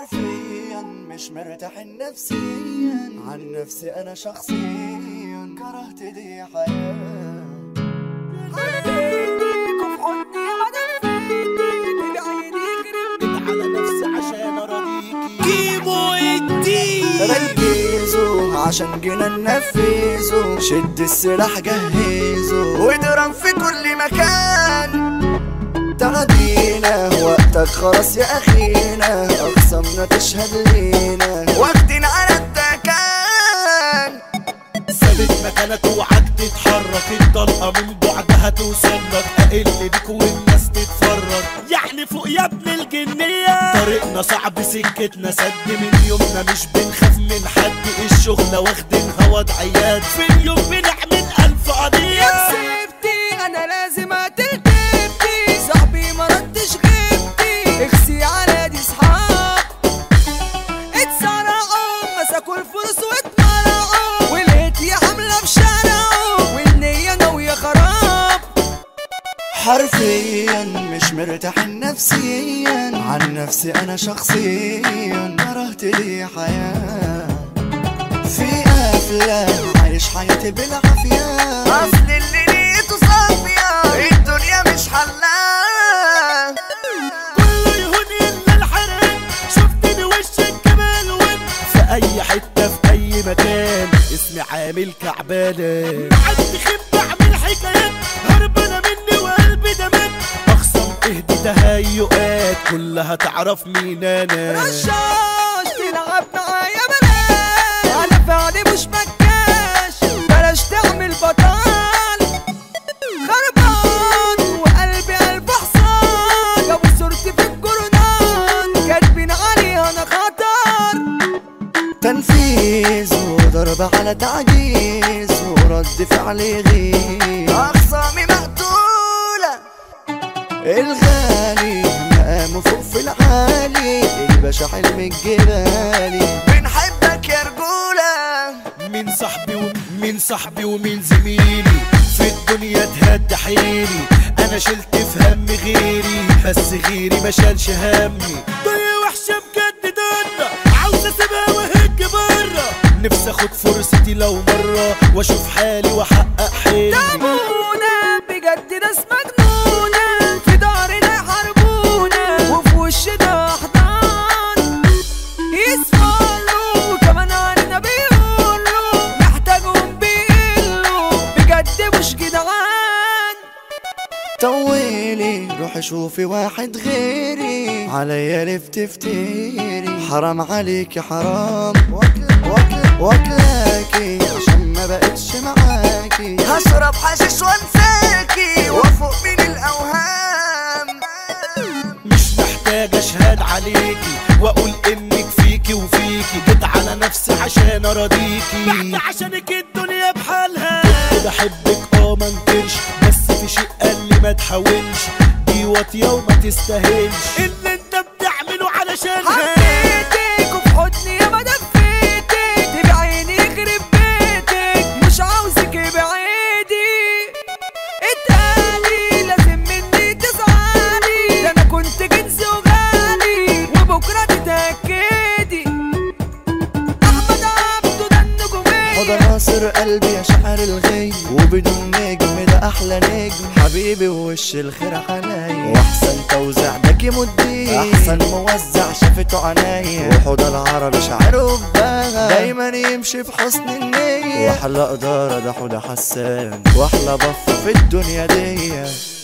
حرفيا مش مرتاح نفسيا عن نفسي انا شخصيا كرهت دي حياة على نفسي عشان اراضيكي كيمو الدين ركزوا عشان جينا ننفذوا شد السلاح جهزوا واضرب في كل مكان تعدينا وقتك خلاص يا اخينا اقسامنا تشهد لينا واخدين على التكان ثابت مكانك اوعك تتحرك الطلقه من بعدها توصلك اقل بيك والناس تتفرج يعني فوق يا ابن الجنيه طريقنا صعب سكتنا سد من يومنا مش بنخاف من حد الشغله واخدينها وضعيات في اليوم بنعمل الف قضيه سيبتي انا لازم اتلتفتي صاحبي ما ردش غيبتي اخسي على دي صحاب اتسرقوا مسكوا الفلوس واتمرقوا ولقيت يا حملة في شارعه والنية ناوية خراب حرفيا مش مرتاح نفسيا عن نفسي انا شخصيا كرهت لي حياة في افلام عايش حياتي بالعافية اصل اللي نيته صافية الدنيا مش حلاه كله يهون الا الحرق شفتني وشك كمان وانت في اي حته في اي مكان اسمي عامل كعبانه عندي خيب بعمل حكايات هربانه مني وقلبي ده مات اخصم اهدي تهيؤات كلها تعرف مين انا رشاش تلعب معايا بلاش انا فعلي مش مكاش بلاش تعمل بطال خربان وقلبي قلب حصان جابوا صورتي في الجورنال كاتبين عليها انا خطر تنفيذ وضرب على تعجيز ورد فعل غير أخصامي مقتولة الغالي مقامه فوق في العالي الباشا حلم الجبالي بنحبك يا رجولة مين صاحبي ومين صاحبي ومين زميلي في الدنيا تهدى حيلي انا شلت في هم غيري بس غيري ما شالش همي دنيا وحشه بجد دنيا عاوز اسيبها واهج بره نفسي اخد فرصتي لو مره واشوف حالي واحقق حلمي دمونا بجد ناس مجنونة في دارنا يحاربونا وفي وش ده احضان يسمعوا وكمان عننا بيقولوا محتاجهم بيقلوا بجد مش جدعان طولي روحي شوفي واحد غيري عليا لفت فتيري حرام عليكي حرام واكل واكل واكلاكي عشان ما بقتش معاكي هشرب حشيش وانساكي وافوق من الاوهام مش محتاج اشهد عليكي واقول انك فيكي وفيكي جيت على نفسي عشان اراضيكي بعد عشانك الدنيا بحالها كنت بحبك اه ما انكرش بس في شيء قال لي ما تحاولش دي واطيه وما تستاهلش اللي انت بتعمله علشانها حبيتك وفي حضني يا ما دفيتك تبعيني يخرب بيتك مش عاوزك بعيدي اتقالي لازم مني تزعلي ده انا كنت جنسي وغالي وبكره تتاكدي احمد عبده ده النجوميه حضر ناصر قلبي يا شعر الغي وبدون نجم ده احلى نجم حبيبي ووش الخير عليا واحسن توزيع ده كيمو الدين احسن موزع شافته عنايا وحوض العربي شعره بباغا دايما يمشي في حسن النية واحلى اداره ده حوض حسان واحلى بف في الدنيا دي